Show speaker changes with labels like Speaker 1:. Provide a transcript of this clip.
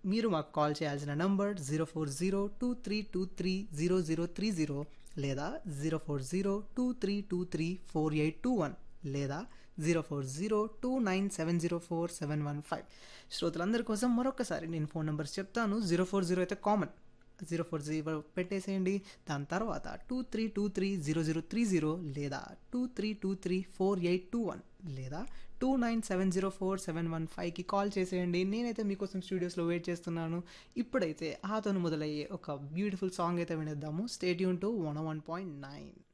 Speaker 1: మీరు మాకు కాల్ చేయాల్సిన number zero four zero two three two three zero zero three zero లేదా zero four zero two three two three four eight two one లేదా zero four zero two nine seven zero four seven one five శ్రోతలందరి కోసం మరొకసారి నేను phone numbers చెప్తాను zero four zero అయితే common zero four zero పెట్టేసేయండి దాని తర్వాత two three two three zero zero three zero లేదా two three two three four eight two one లేదా two nine seven zero four seven one ఫైవ్కి call చేసేయండి నేనైతే మీకోసం స్టూడియోస్లో వెయిట్ చేస్తున్నాను ఇప్పుడైతే ఆతోను మొదలయ్యే ఒక బ్యూటిఫుల్ సాంగ్ అయితే వినేద్దాము stay tuned to one one point nine